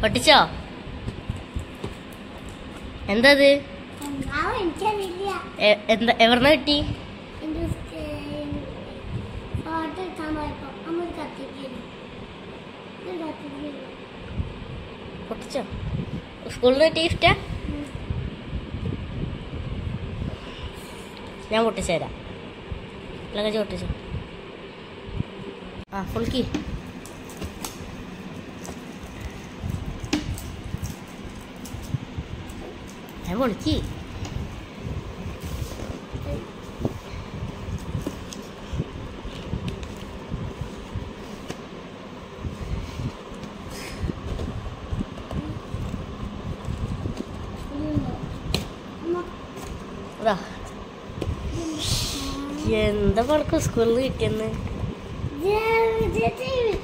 പൊട്ടിച്ചോ എന്താ ഇത് എന്താവോ എനിക്കറിയില്ല എ- എന്താ എവിടുന്ന് കിട്ടി എന്റെ ഫോട്ടോ എടുക്കാൻ പോയപ്പോ അമ്മ ഒരു കത്തിക്കുന്നു ഒരു കത്തിക്കുന്നു പൊട്ടിച്ചോ സ്കൂളിൽ കിട്ടിയ ഗിഫ്റ്റാ ഞാൻ പൊട്ടിച്ചു തരാം ലഗേജ് പൊട്ടിച്ചോ ആ ഫുൾക്കി ഞാൻ പൊളിക്കി അമ്മ ഇതാ എന്താ പണക്ക് സ്കൂളിൽ നിന്ന് കിട്ടിയെന്ന് ഇത് ഇത്